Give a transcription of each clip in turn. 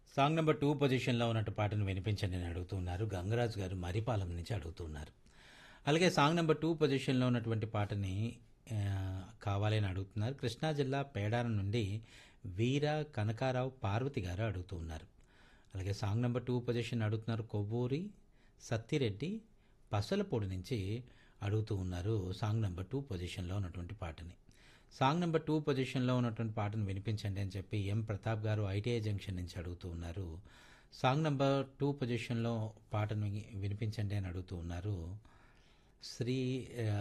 song number two పొజిషన్లో ఉన్నట్టు పాటను వినిపించండి అని అడుగుతున్నారు గంగరాజు గారు మరిపాలెం నుంచి అడుగుతున్నారు అలాగే సాంగ్ నెంబర్ టూ పొజిషన్లో ఉన్నటువంటి పాటని ఆ, కావాలని అడుగుతున్నారు కృష్ణా జిల్లా పేడారం నుండి వీర కనకారావు పార్వతి గారు అడుగుతూ ఉన్నారు అలాగే సాంగ్ నెంబర్ టూ పొజిషన్ అడుగుతున్నారు కొవ్వూరి సత్తిరెడ్డి పసలపూడి నుంచి అడుగుతూ ఉన్నారు సాంగ్ నెంబర్ టూ పొజిషన్లో ఉన్నటువంటి పాటని సాంగ్ నెంబర్ టూ పొజిషన్లో ఉన్నటువంటి పాటను వినిపించండి అని చెప్పి ఎం ప్రతాప్ గారు ఐటీఐ జంక్షన్ నుంచి అడుగుతూ ఉన్నారు సాంగ్ నెంబర్ టూ పొజిషన్లో పాటను వి- వినిపించండి అని అడుగుతూ ఉన్నారు శ్రీ ఆ,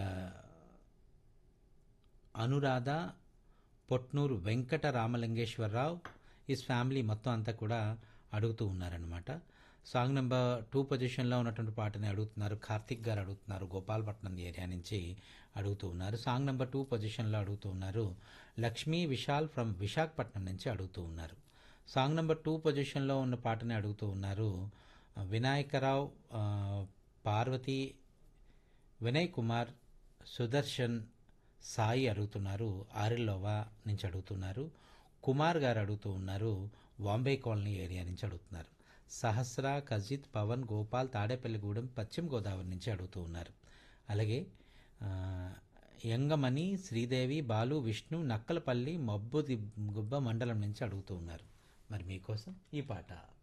అనురాధ పొట్నూరు వెంకట రామలింగేశ్వరరావు ఈస్ ఫ్యామిలీ మొత్తం అంతా కూడా అడుగుతూ ఉన్నారనమాట సాంగ్ నెంబర్ టూ పొజిషన్లో ఉన్నటువంటి పాటని అడుగుతున్నారు కార్తిక్ గారు అడుగుతున్నారు గోపాలపట్నం ఏరియా నుంచి అడుగుతూ ఉన్నారు సాంగ్ నెంబర్ టూ పొజిషన్లో అడుగుతూ ఉన్నారు లక్ష్మీ విశాల్ ఫ్రమ్ విశాఖపట్నం నుంచి అడుగుతూ ఉన్నారు సాంగ్ నెంబర్ టూ పొజిషన్లో ఉన్న పాటని అడుగుతూ ఉన్నారు వినాయకరావు ఆ, పార్వతి వినయ్ కుమార్ సుదర్శన్ సాయి అడుగుతున్నారు ఆరిల్లోవా నుంచి అడుగుతున్నారు కుమార్ గారు అడుగుతూ ఉన్నారు బాంబే కాలనీ ఏరియా నుంచి అడుగుతున్నారు సహస్ర కజిత్ పవన్ గోపాల్ తాడేపల్లిగూడెం పశ్చిమ గోదావరి నుంచి అడుగుతూ ఉన్నారు అలాగే ఆ, యంగమణి శ్రీదేవి బాలు విష్ణు నక్కలపల్లి మబ్బు దిబ్- గుబ్బ మండలం నుంచి అడుగుతూ ఉన్నారు మరి మీకోసం ఈ పాట